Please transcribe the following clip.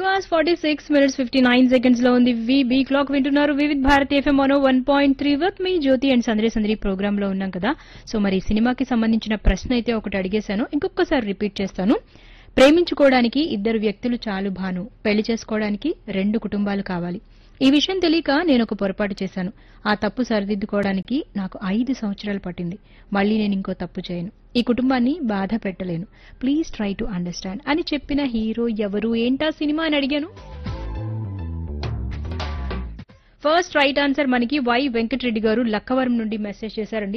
hours forty six minutes fifty nine seconds లో ఉంది బీ క్లాక్ వింటున్నారు వివిధ్ భారతి ఎఫ్ఎం మనో వన్ పాయింట్ త్రీ వర్క్ మీ జ్యోతి అండ్ సందరి సందరి ప్రోగ్రామ్ లో ఉన్నాం కదా సో మరి ఈ సినిమాకి సంబంధించిన ప్రశ్న అయితే ఒకటి అడిగేశాను ఇంకొకసారి రిపీట్ చేస్తాను ప్రేమించుకోవడానికి ఇద్దరు వ్యక్తులు చాలు భాను పెళ్లి చేసుకోవడానికి రెండు కుటుంబాలు కావాలి ఈ విషయం తెలియక నేను ఒక పొరపాటు చేశాను ఆ తప్పు సరిదిద్దుకోవడానికి నాకు ఐదు సంవత్సరాలు పట్టింది మళ్ళీ నేను ఇంకో తప్పు చేయను ఈ కుటుంబాన్ని బాధ పెట్టలేను ప్లీజ్ ట్రై టు అండర్స్టాండ్ అని చెప్పిన హీరో ఎవరు ఏంటా సినిమా అని అడిగాను ఫస్ట్ రైట్ ఆన్సర్ మనకి వై వెంకటరెడ్డి గారు లక్కవరం నుండి మెసేజ్ చేశారండి